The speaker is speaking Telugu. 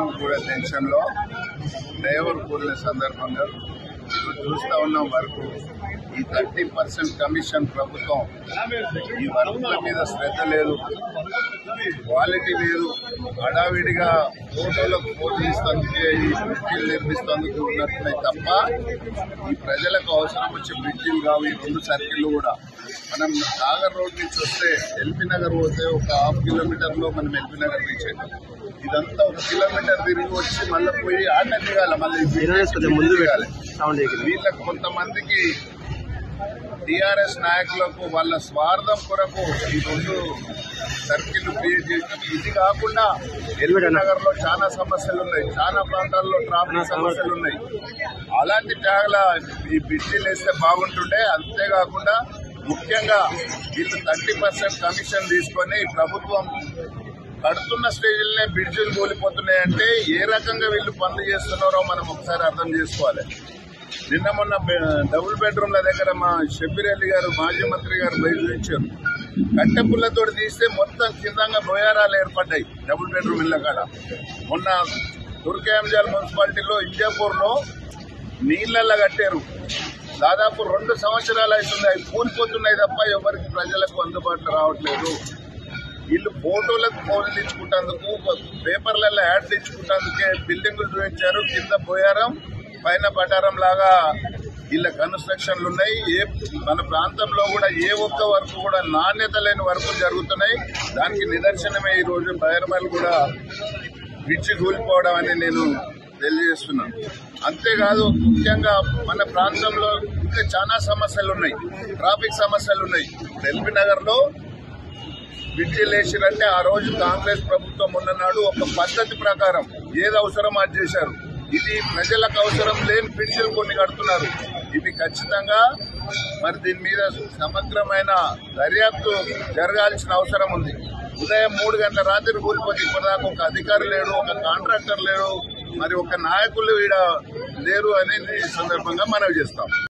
అందరం కూడా టెన్షన్ లో డ్రైవర్ కూలిన సందర్భంగా ఇప్పుడు చూస్తా ఉన్నాం వరకు ఈ థర్టీ పర్సెంట్ కమిషన్ ప్రభుత్వం ఈ వర్కుల మీద శ్రద్ధ లేదు క్వాలిటీ లేదు హడావిడిగా ఫోటోలకు ఫోటో ఇస్తేందుకు ఈ బ్రిడ్జిలు నిర్మిస్తేందుకు ఉన్నట్టున్నాయి తప్ప ఈ ప్రజలకు అవసరం వచ్చే బ్రిడ్జిలు కావు ఈ రెండు సర్కిళ్ళు కూడా మనం సాగర్ రోడ్ నుంచి వస్తే ఎల్బీ నగర్ పోతే ఒక హాఫ్ కిలోమీటర్ లో మనం ఎల్బీ నగర్ రీచ్ అవుతాం ఇదంతా ఒక కిలోమీటర్ తిరిగి వచ్చి మళ్ళీ పోయి ఆట దిగాలి మళ్ళీ ఈ బ్రిడ్జి ముందు దిగాలి వీళ్ళకి కొంతమందికి టిఆర్ఎస్ నాయకులకు వాళ్ళ స్వార్థం కొరకు ఈ రెండు సర్కిల్ క్రియేట్ చేసినట్టు ఇది కాకుండా ఎల్బీ నగర్ లో చాలా సమస్యలు ఉన్నాయి చాలా ప్రాంతాల్లో ట్రాఫిక్ సమస్యలు ఉన్నాయి అలాంటి ట్యాగ్ల ఈ బ్రిడ్జిలు వేస్తే బాగుంటుండే అంతేకాకుండా ముఖ్యంగా వీళ్ళు థర్టీ పర్సెంట్ కమిషన్ తీసుకొని ప్రభుత్వం కడుతున్న స్టేజ్లనే బ్రిడ్జిలు కూలిపోతున్నాయంటే ఏ రకంగా వీళ్ళు పనులు చేస్తున్నారో మనం ఒకసారి అర్థం చేసుకోవాలి నిన్న మొన్న బె- డబుల్ బెడ్రూమ్ల దగ్గర మా షబ్బీర్ అలీ గారు మాజీ మంత్రి గారు బయలుదేరించారు కట్టె పుల్లతోటి తీస్తే మొత్తం కిందంగా బొయారాలు ఏర్పడ్డాయి డబుల్ బెడ్రూమ్ ఇళ్ళ కాడ మొన్న దుర్గాంజాల్ మున్సిపాలిటీలో ఇంజాపూర్లో నీళ్ళల్లో కట్టారు దాదాపు రెండు సంవత్సరాలు అవుతుంది అవి కూలిపోతున్నాయి తప్ప ఎవరికి ప్రజలకు అందుబాటులో రావట్లేదు వీళ్ళు ఫోటోలకు ఫోన్లు ఇచ్చుకుంటేందుకు పేపర్లలో యాడ్లు ఇచ్చుకుంటేందుకే బిల్డింగులు చూపించారు కింద పోయారం పైన పటారం లాగా వీళ్ళ కన్స్ట్రక్షన్లు ఉన్నాయి ఏ మన ప్రాంతంలో కూడా ఏ ఒక్క వర్క్ కూడా నాణ్యత లేని వర్కులు జరుగుతున్నాయి దానికి నిదర్శనమే ఈ రోజు బైరమల్ కూడా విడిచి కూలిపోవడం అని నేను తెలియజేస్తున్నాను అంతేకాదు ముఖ్యంగా మన ప్రాంతంలో ఇంకా చాలా సమస్యలు ఉన్నాయి ట్రాఫిక్ సమస్యలు ఉన్నాయి ఎల్బీ నగర్ లో బ్రిడ్జిలు వేసిరంటే ఆ రోజు కాంగ్రెస్ ప్రభుత్వం ఉన్ననాడు ఒక పద్ధతి ప్రకారం ఏది అవసరం అది చేశారు ఇది ప్రజలకు అవసరం లేని బ్రిడ్జిలు కొన్ని కడుతున్నారు ఇవి ఖచ్చితంగా మరి దీని మీద సమగ్రమైన దర్యాప్తు జరగాల్సిన అవసరం ఉంది ఉదయం మూడు గంటల రాత్రి కూలిపోతే ఇప్పటిదాకా ఒక అధికారి లేడు ఒక కాంట్రాక్టర్ లేడు మరి ఒక నాయకులు ఈడ లేరు అని ఈ సందర్భంగా మనవి చేస్తాం